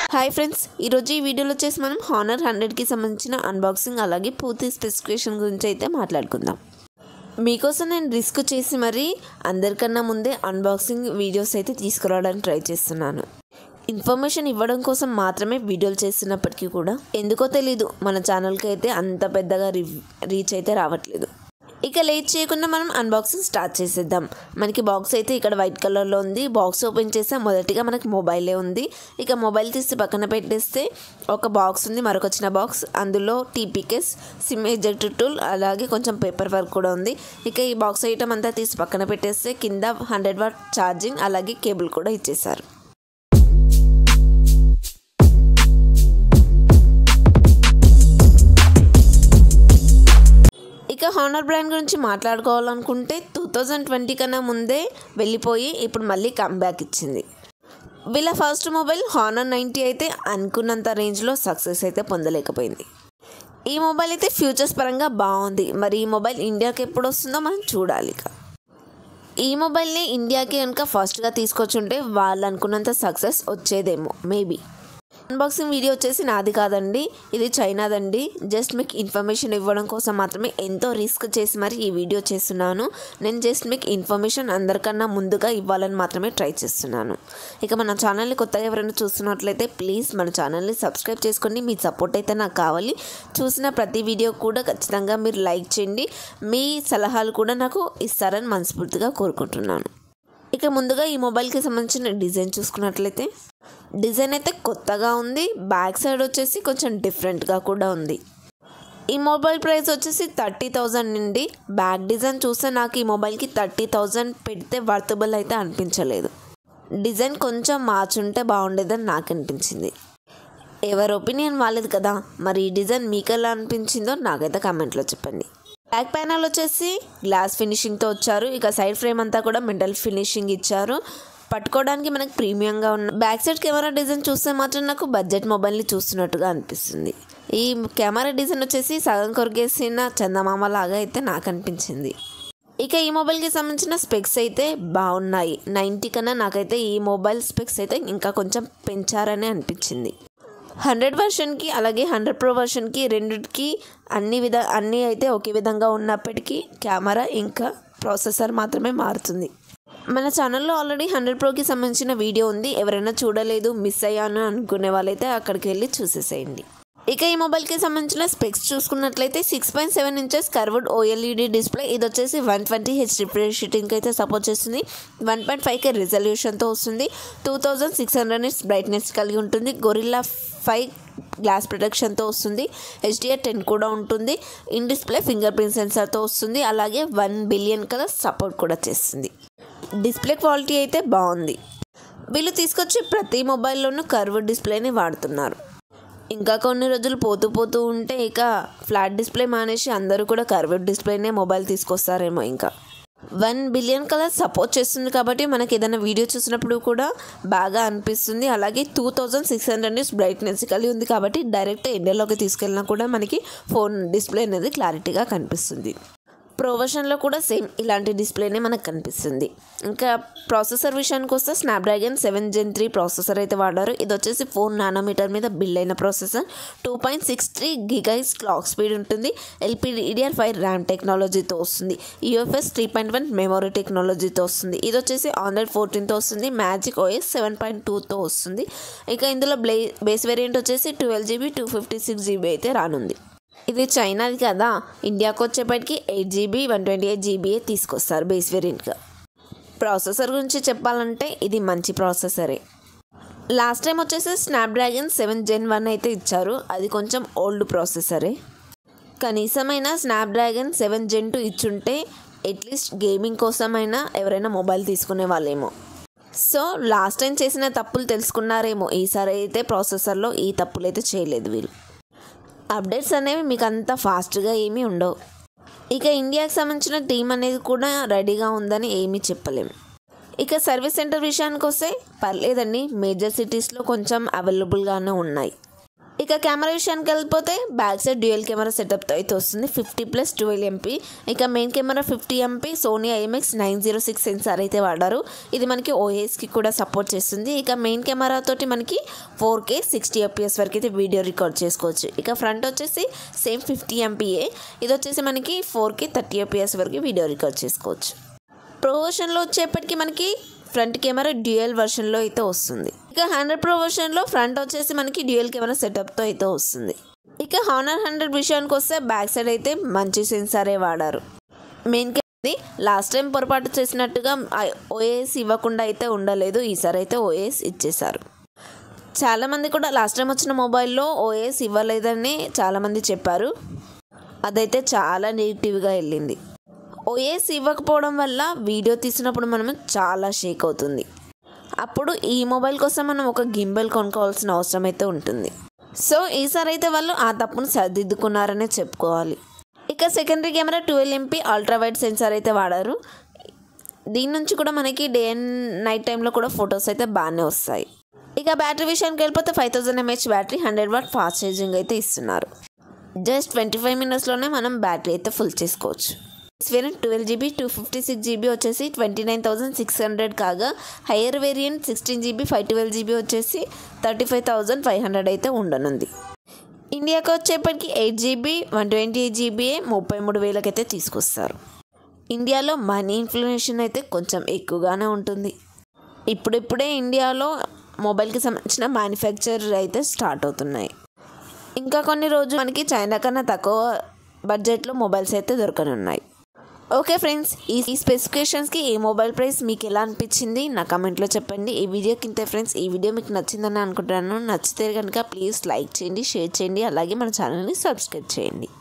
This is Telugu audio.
హాయ్ ఫ్రెండ్స్ ఈరోజు ఈ వీడియోలో వచ్చేసి మనం హానర్ హండ్రెడ్కి సంబంధించిన అన్బాక్సింగ్ అలాగే పూర్తి స్పెసిఫికేషన్ గురించి అయితే మాట్లాడుకుందాం మీకోసం నేను రిస్క్ చేసి మరీ అందరికన్నా ముందే అన్బాక్సింగ్ వీడియోస్ అయితే తీసుకురావడానికి ట్రై చేస్తున్నాను ఇన్ఫర్మేషన్ ఇవ్వడం కోసం మాత్రమే వీడియోలు చేస్తున్నప్పటికీ కూడా ఎందుకో తెలీదు మన ఛానల్కి అయితే అంత పెద్దగా రి రీచ్ అయితే రావట్లేదు ఇక లేట్ చేయకుండా మనం అన్బాక్సింగ్ స్టార్ట్ చేసేద్దాం మనకి బాక్స్ అయితే ఇక్కడ వైట్ కలర్లో ఉంది బాక్స్ ఓపెన్ చేస్తే మొదటిగా మనకి మొబైలే ఉంది ఇక మొబైల్ తీసి పక్కన పెట్టేస్తే ఒక బాక్స్ ఉంది మరొక చిన్న బాక్స్ అందులో టీపీకేస్ సిమ్ ఎజెక్ట్ టూల్ అలాగే కొంచెం పేపర్ వర్క్ కూడా ఉంది ఇక ఈ బాక్స్ ఐటమ్ అంతా తీసి పక్కన పెట్టేస్తే కింద హండ్రెడ్ వాట్ ఛార్జింగ్ అలాగే కేబుల్ కూడా ఇచ్చేసారు ఇక హానర్ బ్రాండ్ గురించి మాట్లాడుకోవాలనుకుంటే టూ థౌజండ్ ట్వంటీ కన్నా ముందే వెళ్ళిపోయి ఇప్పుడు మళ్ళీ కమ్బ్యాక్ ఇచ్చింది వీళ్ళ ఫస్ట్ మొబైల్ హానర్ నైంటీ అయితే అనుకున్నంత రేంజ్లో సక్సెస్ అయితే పొందలేకపోయింది ఈ మొబైల్ అయితే ఫ్యూచర్స్ పరంగా బాగుంది మరి ఈ మొబైల్ ఇండియాకి ఎప్పుడు వస్తుందో మనం చూడాలి ఇక ఈ మొబైల్ని ఇండియాకి కనుక ఫస్ట్గా తీసుకొచ్చుంటే వాళ్ళు అనుకున్నంత సక్సెస్ వచ్చేదేమో మేబీ అన్బాక్సింగ్ వీడియో వచ్చేసి నాది కాదండి ఇది చైనాదండి జస్ట్ మీకు ఇన్ఫర్మేషన్ ఇవ్వడం కోసం మాత్రమే ఎంతో రిస్క్ చేసి మరి ఈ వీడియో చేస్తున్నాను నేను జస్ట్ మీకు ఇన్ఫర్మేషన్ అందరికన్నా ముందుగా ఇవ్వాలని మాత్రమే ట్రై చేస్తున్నాను ఇక మన ఛానల్ని కొత్తగా ఎవరైనా చూస్తున్నట్లయితే ప్లీజ్ మన ఛానల్ని సబ్స్క్రైబ్ చేసుకోండి మీ సపోర్ట్ అయితే నాకు కావాలి చూసిన ప్రతి వీడియో కూడా ఖచ్చితంగా మీరు లైక్ చేయండి మీ సలహాలు కూడా నాకు ఇస్తారని మనస్ఫూర్తిగా కోరుకుంటున్నాను ఇక ముందుగా ఈ మొబైల్కి సంబంధించిన డిజైన్ చూసుకున్నట్లయితే డిజైన్ అయితే కొత్తగా ఉంది బ్యాక్ సైడ్ వచ్చేసి కొంచెం డిఫరెంట్గా కూడా ఉంది ఈ మొబైల్ ప్రైస్ వచ్చేసి థర్టీ థౌజండ్ నుండి బ్యాక్ డిజైన్ చూస్తే నాకు ఈ మొబైల్కి థర్టీ థౌజండ్ పెడితే వర్తబుల్ అయితే అనిపించలేదు డిజైన్ కొంచెం మార్చుంటే బాగుండేదని నాకు అనిపించింది ఎవరి ఒపీనియన్ వాళ్ళది కదా మరి ఈ డిజైన్ మీకు ఎలా అనిపించిందో నాకైతే కామెంట్లో చెప్పండి బ్యాక్ ప్యానల్ వచ్చేసి గ్లాస్ ఫినిషింగ్తో వచ్చారు ఇక సైడ్ ఫ్రేమ్ అంతా కూడా మెటల్ ఫినిషింగ్ ఇచ్చారు పట్టుకోవడానికి మనకు ప్రీమియంగా ఉన్న బ్యాక్ సైడ్ కెమెరా డిజైన్ చూస్తే మాత్రం నాకు బడ్జెట్ మొబైల్ని చూస్తున్నట్టుగా అనిపిస్తుంది ఈ కెమెరా డిజైన్ వచ్చేసి సగం కొరిగేసిన చందమామ లాగా అయితే నాకు అనిపించింది ఇక ఈ మొబైల్కి సంబంధించిన స్పెక్స్ అయితే బాగున్నాయి నైంటీ కన్నా నాకైతే ఈ మొబైల్ స్పెక్స్ అయితే ఇంకా కొంచెం పెంచారని అనిపించింది హండ్రెడ్ వర్షన్కి అలాగే హండ్రెడ్ ప్రో వర్షన్కి రెండిటికి అన్ని విధ అన్నీ అయితే ఒకే విధంగా ఉన్నప్పటికీ కెమెరా ఇంకా ప్రాసెసర్ మాత్రమే మారుతుంది మన ఛానల్లో ఆల్రెడీ హండ్రెడ్ ప్రోకి సంబంధించిన వీడియో ఉంది ఎవరైనా చూడలేదు మిస్ అయ్యాను అనుకునే వాళ్ళైతే అక్కడికి వెళ్ళి చూసేసేయండి ఇక ఈ మొబైల్కి సంబంధించిన స్పెక్స్ చూసుకున్నట్లయితే six point seven inches curved OLED display ఇది వచ్చేసి వన్ ట్వంటీ హెచ్ రిఫ్రెష్ షీటింగ్కి అయితే సపోర్ట్ చేస్తుంది వన్ పాయింట్ ఫైవ్ కే రిజల్యూషన్తో వస్తుంది two thousand six hundred nits brightness కలిగి ఉంటుంది గొరిల్లా ఫైవ్ గ్లాస్ ప్రొటెక్షన్తో వస్తుంది హెచ్డిఆర్ టెన్ కూడా ఉంటుంది ఇన్ డిస్ప్లే ఫింగర్ ప్రింట్ సెన్సార్తో వస్తుంది అలాగే వన్ బిలియన్ కలర్ సపోర్ట్ కూడా చేస్తుంది డిస్ప్లే క్వాలిటీ అయితే బాగుంది వీళ్ళు తీసుకొచ్చి ప్రతి మొబైల్లోనూ కర్వ్ డిస్ప్లేని వాడుతున్నారు ఇంకా కొన్ని రోజులు పోతూ పోతూ ఉంటే ఇక ఫ్లాట్ డిస్ప్లే మానేసి అందరూ కూడా కర్వ్డ్ డిస్ప్లేనే మొబైల్ తీసుకొస్తారేమో ఇంకా వన్ బిలియన్ కలర్ సపోర్ట్ చేస్తుంది కాబట్టి మనకి ఏదైనా వీడియో చూసినప్పుడు కూడా బాగా అనిపిస్తుంది అలాగే two thousand six hundred nits brightness కలిగి ఉంది కాబట్టి డైరెక్ట్ ఇండియాలోకి తీసుకెళ్ళినా కూడా మనకి ఫోన్ డిస్ప్లే అనేది క్లారిటీగా కనిపిస్తుంది ప్రో వర్షన్లో కూడా సేమ్ ఇలాంటి డిస్ప్లేనే మనకు కనిపిస్తుంది ఇంకా ప్రాసెసర్ విషయానికి వస్తే Snapdragon seven gen three processor అయితే వాడారు ఇది వచ్చేసి ఫోర్ నానోమీటర్ మీద బిల్డ్ అయిన processor two point six three గిగైస్ క్లాక్ స్పీడ్ ఉంటుంది ఎల్పిడిఆర్ ఫైవ్ ర్యామ్ టెక్నాలజీతో వస్తుంది UFS three point one memory టెక్నాలజీతో వస్తుంది ఇది వచ్చేసి ఆండ్రాయిడ్ ఫోర్టీన్తో వస్తుంది మ్యాజిక్ ఓఎస్ సెవెన్ పాయింట్ టూతో వస్తుంది ఇక ఇందులో బ్లే బేస్ వేరియంట్ వచ్చేసి twelve GB two fifty six GB అయితే రానుంది ఇది చైనాది కదా ఇండియాకి వచ్చేప్పటికి eight GB one twenty eight జీబీఏ తీసుకొస్తారు బేస్ వేరియంట్గా ప్రాసెసర్ గురించి చెప్పాలంటే ఇది మంచి ప్రాసెసరే లాస్ట్ టైం వచ్చేసి స్నాప్డ్రాగన్ సెవెన్ జెన్ వన్ అయితే ఇచ్చారు అది కొంచెం ఓల్డ్ ప్రాసెసరే కనీసమైనా స్నాప్డ్రాగన్ సెవెన్ జెన్ టూ ఇచ్చుంటే అట్లీస్ట్ గేమింగ్ కోసమైనా ఎవరైనా మొబైల్ తీసుకునే వాళ్ళేమో సో లాస్ట్ టైం చేసిన తప్పులు తెలుసుకున్నారేమో ఈసారి అయితే ప్రాసెసర్లో ఈ తప్పులు అయితే చేయలేదు వీళ్ళు అప్డేట్స్ అనేవి మీకు అంత ఫాస్ట్గా ఏమీ ఉండవు ఇక ఇండియాకి సంబంధించిన టీం అనేది కూడా రెడీగా ఉందని ఏమీ చెప్పలేము ఇక సర్వీస్ సెంటర్ విషయానికి వస్తే పర్లేదండి మేజర్ సిటీస్లో కొంచెం అవైలబుల్గానే ఉన్నాయి ఇక కెమెరా విషయానికి వెళ్ళిపోతే బ్యాక్ సైడ్ డ్యూయల్ కెమెరా సెటప్తో అయితే వస్తుంది ఫిఫ్టీ ప్లస్ ట్వెల్వ్ ఎంపీ ఇక main camera fifty MP Sony IMX nine zero six sensor అయితే వాడారు ఇది మనకి ఓఎస్కి కూడా సపోర్ట్ చేస్తుంది ఇక మెయిన్ కెమెరా తోటి మనకి ఫోర్ కే సిక్స్టీ ఎఫ్పిఎస్ వరకు అయితే వీడియో రికార్డ్ చేసుకోవచ్చు ఇక ఫ్రంట్ వచ్చేసి సేమ్ ఫిఫ్టీ ఎంపీఏ ఇది వచ్చేసి మనకి ఫోర్ కే థర్టీ ఎఫ్పిఎస్ వరకు వీడియో రికార్డ్ చేసుకోవచ్చు ప్రో వర్షన్లో వచ్చేప్పటికి మనకి ఫ్రంట్ కెమెరా డ్యూయల్ వర్షన్లో అయితే వస్తుంది ఇక హండ్రెడ్ ప్రో వర్షన్లో ఫ్రంట్ వచ్చేసి మనకి డ్యూయల్ కెమెరా సెటప్తో అయితే వస్తుంది ఇక హానర్ హండ్రెడ్ విషయానికి వస్తే బ్యాక్ సైడ్ అయితే మంచి సెన్సారే వాడారు మెయిన్ కెమెరా లాస్ట్ టైం పొరపాటు చేసినట్టుగా ఓఎస్ ఇవ్వకుండా అయితే ఉండలేదు ఈసారి అయితే ఓఎస్ ఇచ్చేశారు చాలామంది కూడా లాస్ట్ టైం వచ్చిన మొబైల్లో ఓఎస్ ఇవ్వలేదని చాలామంది చెప్పారు అదైతే చాలా నెగిటివ్గా వెళ్ళింది ఓఎస్ ఇవ్వకపోవడం వల్ల వీడియో తీసినప్పుడు మనం చాలా షేక్ అవుతుంది అప్పుడు ఈ మొబైల్ కోసం మనం ఒక గింబెల్ కొనుక్కోవాల్సిన అవసరం అయితే ఉంటుంది సో ఈసారి అయితే వాళ్ళు ఆ తప్పును సరిదిద్దుకున్నారనే చెప్పుకోవాలి ఇక secondary camera twelve MP ultra wide sensor అయితే వాడారు దీని నుంచి కూడా మనకి డే అండ్ నైట్ టైంలో కూడా ఫొటోస్ అయితే బాగానే వస్తాయి ఇక బ్యాటరీ విషయానికి వెళ్ళిపోతే five thousand MH battery hundred watt fast charging అయితే ఇస్తున్నారు జస్ట్ ట్వంటీ ఫైవ్ మినిట్స్లోనే మనం బ్యాటరీ అయితే ఫుల్ చేసుకోవచ్చు variant twelve GB two fifty six GB వచ్చేసి twenty nine thousand six hundred కాగా higher variant sixteen GB five twelve GB వచ్చేసి thirty five thousand five hundred అయితే ఉండనుంది ఇండియాకి వచ్చేప్పటికి eight GB one twenty eight జీబీఏ ముప్పై మూడు వేలకైతే తీసుకొస్తారు ఇండియాలో మనీ ఇన్ఫ్లుయేషన్ అయితే కొంచెం ఎక్కువగానే ఉంటుంది ఇప్పుడిప్పుడే ఇండియాలో మొబైల్కి సంబంధించిన మ్యానుఫ్యాక్చర్ అయితే స్టార్ట్ అవుతున్నాయి ఇంకా కొన్ని రోజులు మనకి చైనా కన్నా తక్కువ బడ్జెట్లో మొబైల్స్ అయితే దొరకనున్నాయి ఓకే ఫ్రెండ్స్ ఈ ఈ స్పెసిఫికేషన్స్కి ఈ మొబైల్ ప్రైస్ మీకు ఎలా అనిపించింది నా కమెంట్లో చెప్పండి ఈ వీడియో కింద ఫ్రెండ్స్ ఈ వీడియో మీకు నచ్చిందని అనుకుంటున్నాను నచ్చితే కనుక ప్లీజ్ లైక్ చేయండి షేర్ చేయండి అలాగే మన ఛానల్ని సబ్స్క్రైబ్ చేయండి